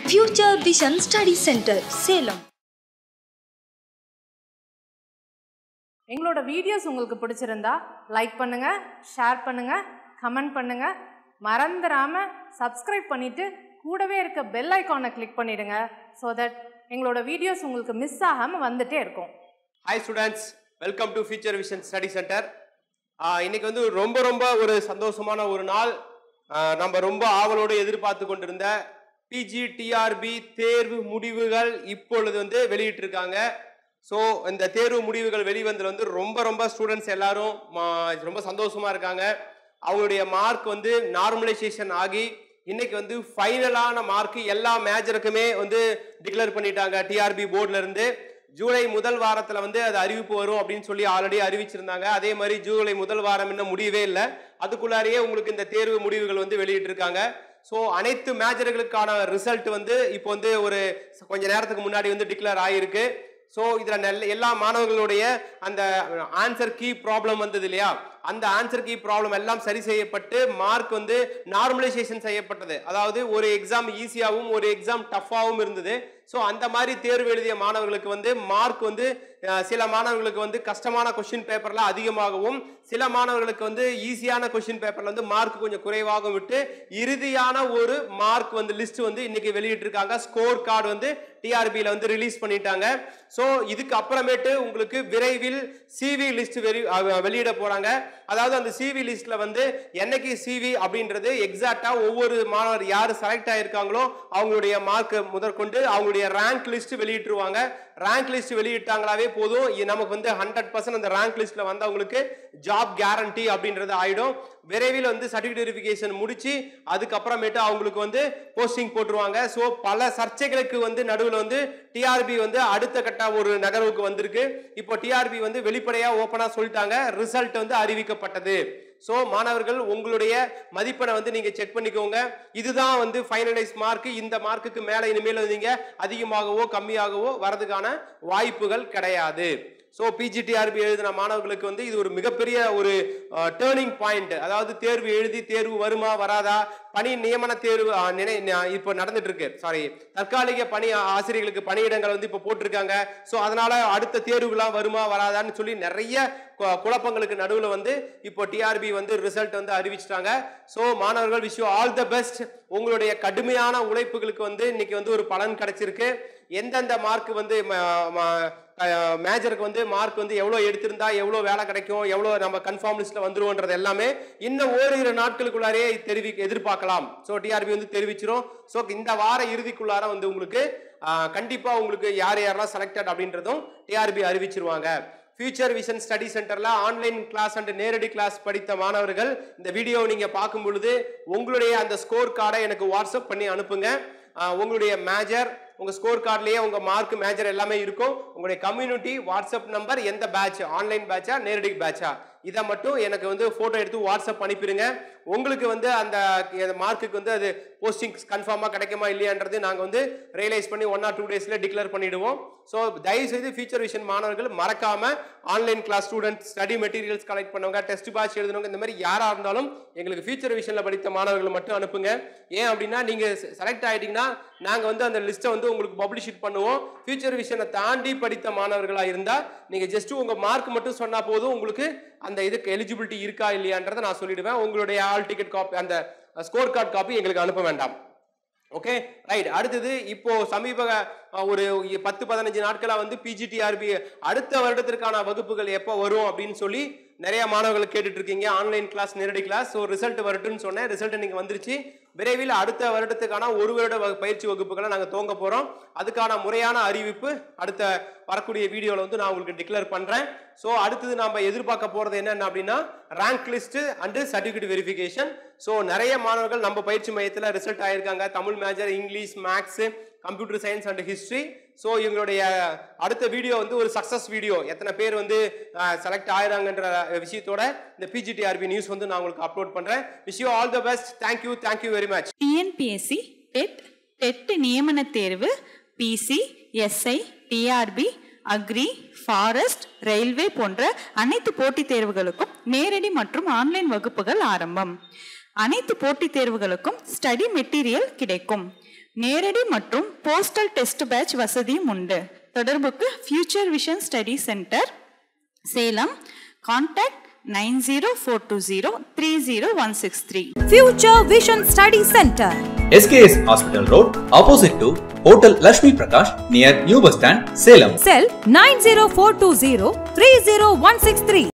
Future Vision Study Centre Salem எங்களோட videos உங்களுக்கு பிடிச்சிருந்தா லைக் பண்ணுங்க ஷேர் பண்ணுங்க கமெண்ட் பண்ணுங்க மறந்துடாம சப்ஸ்கிரைப் பண்ணிட்டு கூடவே இருக்க பெல் ஐகானை கிளிக் பண்ணிடுங்க ஸோ தட் எங்களோட வீடியோஸ் உங்களுக்கு மிஸ் ஆகாம வந்துட்டே இருக்கும் hi students welcome to Future Vision Study Centre இன்னைக்கு வந்து ரொம்ப ரொம்ப ஒரு சந்தோஷமான ஒரு நாள் ஆஹ் நம்ம ரொம்ப ஆவலோடு எதிர்பார்த்து கொண்டிருந்த பிஜி டிஆர்பி தேர்வு முடிவுகள் இப்பொழுது வந்து வெளியிட்டிருக்காங்க ஸோ இந்த தேர்வு முடிவுகள் வெளிவந்ததுல வந்து ரொம்ப ரொம்ப ஸ்டூடெண்ட்ஸ் எல்லாரும் மா- ரொம்ப சந்தோஷமா இருக்காங்க அவங்களுடைய மார்க் வந்து நார்மலைசேஷன் ஆகி இன்னைக்கு வந்து ஃபைனலான மார்க் எல்லா மேஜருக்குமே வந்து டிக்ளேர் பண்ணிட்டாங்க டிஆர்பி போர்டுல இருந்து ஜூலை முதல் வாரத்துல வந்து அது அறிவிப்பு வரும் அப்படின்னு சொல்லி ஆல்ரெடி அறிவிச்சிருந்தாங்க அதே மாதிரி ஜூலை முதல் வாரம் இன்னும் முடியவே இல்லை அதுக்குள்ளாரையே உங்களுக்கு இந்த தேர்வு முடிவுகள் வந்து வெளியிட்டிருக்காங்க ஸோ அனைத்து மேஜர்களுக்கான ரிசல்ட் வந்து இப்போ வந்து ஒரு கொஞ்ச நேரத்துக்கு முன்னாடி வந்து டிக்ளேர் ஆகிருக்கு ஸோ இதில் நல்ல எல்லா மாணவர்களுடைய அந்த ஆன்சர் கீ ப்ராப்ளம் வந்தது இல்லையா அந்த ஆன்சர் கீ ப்ராப்ளம் எல்லாம் சரி செய்யப்பட்டு மார்க் வந்து நார்மலைசேஷன் செய்யப்பட்டது அதாவது ஒரு எக்ஸாம் ஈஸியாகவும் ஒரு எக்ஸாம் டஃப்பாகவும் இருந்தது ஸோ அந்த மாதிரி தேர்வு எழுதிய மாணவர்களுக்கு வந்து மார்க் வந்து அஹ், சில மாணவர்களுக்கு வந்து கஷ்டமான கொஷின் பேப்பர்ல அதிகமாகவும் சில மாணவர்களுக்கு வந்து ஈஸியான கொஷின் பேப்பர்ல வந்து மார்க் கொஞ்சம் குறைவாகவும் விட்டு இறுதியான ஒரு மார்க் வந்து லிஸ்ட் வந்து இன்னைக்கு வெளியிட்டிருக்காங்க ஸ்கோர் கார்டு வந்து டிஆர்பியில் வந்து ரிலீஸ் பண்ணிட்டாங்க ஸோ இதுக்கு அப்புறமேட்டு உங்களுக்கு விரைவில் சிவி லிஸ்ட் வெளி அஹ் வெளியிட போறாங்க அதாவது அந்த சிவி லிஸ்ட்ல வந்து என்னைக்கு சிவி அப்படின்றது எக்ஸாக்டா ஒவ்வொரு மாணவர் யார் செலக்ட் ஆயிருக்காங்களோ அவங்களுடைய மார்க் முதற்கொண்டு அவங்களுடைய ரேங்க் லிஸ்ட் வெளியிட்டுருவாங்க ரேங்க் லிஸ்ட் வெளியிட்டாங்களாவே போதும் இ- நமக்கு வந்து ஹண்ட்ரட் பர்சன்ட் அந்த ரேங்க் லிஸ்ட்ல வந்தவங்களுக்கு ஜாப் கேரண்டி அப்படின்றது ஆயிடும் விரைவில் வந்து சர்டிஃபிகேட் வெரிஃபிகேஷன் முடிச்சு அதுக்கப்புறமேட்டு அவங்களுக்கு வந்து போஸ்டிங் போட்டுருவாங்க ஸோ பல சர்ச்சைகளுக்கு வந்து நடுவில் வந்து டிஆர்பி வந்து அடுத்த கட்ட ஒரு நகர்வுக்கு வந்திருக்கு இப்போ டிஆர்பி வந்து வெளிப்படையா ஓப்பனா சொல்லிட்டாங்க ரிசல்ட் வந்து அறிவிக்கப்பட்டது ஸோ மாணவர்கள் உங்களுடைய மதிப்பெண்ணை வந்து நீங்க செக் பண்ணிக்கோங்க இதுதான் வந்து ஃபைனலைஸ் மார்க் இந்த மார்க்குக்கு மேலே இனிமேல் வந்து நீங்க அதிகமாகவோ கம்மியாகவோ வரதுக்கான வாய்ப்புகள் கிடையாது ஸோ பிஜிடிஆர்பி எழுதின மாணவர்களுக்கு வந்து இது ஒரு மிகப்பெரிய ஒரு டேர்னிங் பாயிண்ட் அதாவது தேர்வு எழுதி தேர்வு வருமா வராதா பணி நியமன தேர்வு அஹ், நினை ந- இப்போ நடந்துட்டு இருக்கு சாரி தற்காலிக பணி ஆசிரியர்களுக்கு பணியிடங்கள் வந்து இப்போ போட்டிருக்காங்க ஸோ அதனால அடுத்த தேர்வுகளாம் வருமா வராதான்னு சொல்லி நிறைய கு- குழப்பங்களுக்கு நடுவில் வந்து இப்போ டிஆர்பி வந்து ரிசல்ட் வந்து அறிவிச்சிட்டாங்க ஸோ மாணவர்கள் விஷ் ஆல் த பெஸ்ட் உங்களுடைய கடுமையான உழைப்புகளுக்கு வந்து இன்னைக்கு வந்து ஒரு பலன் கிடைச்சிருக்கு எந்தெந்த மார்க் வந்து மேஜருக்கு வந்து மார்க் வந்து எவ்வளோ எடுத்திருந்தா எவ்வளோ வேலை கிடைக்கும் எவ்வளோ நம்ம கன்ஃபார்ம் லிஸ்ட்ல வந்துருவோன்றது எல்லாமே இன்னும் ஓரிரு நாட்களுக்குள்ளாரே தெரிவி எதிர்பார்க்கலாம் ஸோ டிஆர்பி வந்து தெரிவிச்சிரும் ஸோ இந்த வார இறுதிக்குள்ளார வந்து உங்களுக்கு ஆஹ், கண்டிப்பா உங்களுக்கு யார் யாரெல்லாம் செலக்டட் அப்படின்றதும் டிஆர்பி அறிவிச்சிருவாங்க ஃபியூச்சர் விஷன் ஸ்டடி சென்டர்ல ஆன்லைன் கிளாஸ் அண்ட் நேரடி கிளாஸ் படித்த மாணவர்கள் இந்த வீடியோவை நீங்க பார்க்கும் பொழுது உங்களுடைய அந்த ஸ்கோர் கார்டை எனக்கு வாட்ஸ்அப் பண்ணி அனுப்புங்க ஆஹ் உங்களுடைய மேஜர் உங்க ஸ்கோர் கார்ட்லயே உங்க மார்க் மேஜர் எல்லாமே இருக்கும் உங்களுடைய கம்யூனிட்டி வாட்ஸ்அப் நம்பர் எந்த பேட்ச் ஆன்லைன் பேட்சா நேரடி பேட்சா இதை மட்டும் எனக்கு வந்து போட்டோ எடுத்து வாட்ஸ்அப் அனுப்பிடுங்க உங்களுக்கு வந்து அந்த மார்க்குக்கு வந்து அது போஸ்டிங் கன்ஃபார்மாக கிடைக்குமா இல்லையான்றது நாங்கள் வந்து ரியலைஸ் பண்ணி ஒன் ஆர் டூ டேஸில் டிக்ளேர் பண்ணிடுவோம் ஸோ தயவுசெய்து ஃபியூச்சர் விஷன் மாணவர்கள் மறக்காம online class student study materials collect பண்ணவங்க டெஸ்ட் பேட்ச் எழுதுனவங்க இந்த மாதிரி யாராக இருந்தாலும் எங்களுக்கு ஃபியூச்சர் விஷனில் படித்த மாணவர்கள் மட்டும் அனுப்புங்க ஏன் அப்படின்னா நீங்கள் செலக்ட் ஆகிட்டீங்கன்னா நாங்கள் வந்து அந்த லிஸ்ட்டை வந்து உங்களுக்கு பப்ளிஷ் பண்ணுவோம் ஃபியூச்சர் விஷனை தாண்டி படித்த மாணவர்களாக இருந்தால் நீங்கள் ஜஸ்ட் உங்கள் மார்க் மட்டும் சொன்னால் போதும் உங்களுக்கு அந்த இதுக்கு எலிஜிபிலிட்டி இருக்கா இல்லையான்றதை நான் சொல்லிடுவேன் உங்களுடைய ஆல் டிக்கெட் காப்பி அந்த ஸ்கோர் கார்டு காப்பி எங்களுக்கு அனுப்ப வேண்டாம் ஓகே ரைட் அடுத்தது இப்போ சமீப அஹ், ஒரு பத்து பதினஞ்சு நாட்களா வந்து பிஜிடிஆர்பி அடுத்த வருடத்திற்கான வகுப்புகள் எப்போ வரும் அப்படின்னு சொல்லி நிறைய மாணவர்கள் கேட்டுட்டு இருக்கீங்க ஆன்லைன் கிளாஸ் நேரடி கிளாஸ் ஸோ ரிசல்ட் வரட்டும்னு சொன்னேன் ரிசல்ட் இன்னைக்கு வந்துருச்சு விரைவில் அடுத்த வருடத்துக்கான ஒரு வருட வகு- பயிற்சி வகுப்புகளை நாங்கள் துவங்க போகிறோம் அதுக்கான முறையான அறிவிப்பு அடுத்த வரக்கூடிய வீடியோவில் வந்து நான் உங்களுக்கு டிக்ளேர் பண்ணுறேன் ஸோ அடுத்தது நாம் எதிர்பார்க்க போகிறது என்னென்ன அப்படின்னா rank list and certificate verification so நிறைய மாணவர்கள் நம்ம பயிற்சி மையத்தில் ரிசல்ட் ஆயிருக்காங்க Tamil major English maths computer science and history so எங்களுடைய அடுத்த வீடியோ வந்து ஒரு சக்ஸஸ் வீடியோ எத்தனை பேர் வந்து செலக்ட் ஆயிராங்கன்ற விஷயத்தோட இந்த பிஜிடிஆர்பி நியூஸ் வந்து நான் உங்களுக்கு அப்லோட் பண்ணுறேன் wish you all the best thank you thank you very much TNPSC TET TET நியமன தேர்வு PC SI TRB agri forest railway போன்ற அனைத்து போட்டித் தேர்வுகளுக்கும் நேரடி மற்றும் ஆன்லைன் வகுப்புகள் ஆரம்பம் அனைத்து போட்டித் தேர்வுகளுக்கும் ஸ்டடி மெட்டீரியல் கிடைக்கும் நேரடி மற்றும் போஸ்டல் டெஸ்ட் பேட்ச் வசதியும் உண்டு தொடர்புக்கு Future Vision Study Centre Salem contact nine zero four two zero three zero one six three Future Vision Study Center. SKS Hospital Road, opposite to Hotel Lashmi Prakash, near New Bus Stand, Salem. Cell 90420 30163.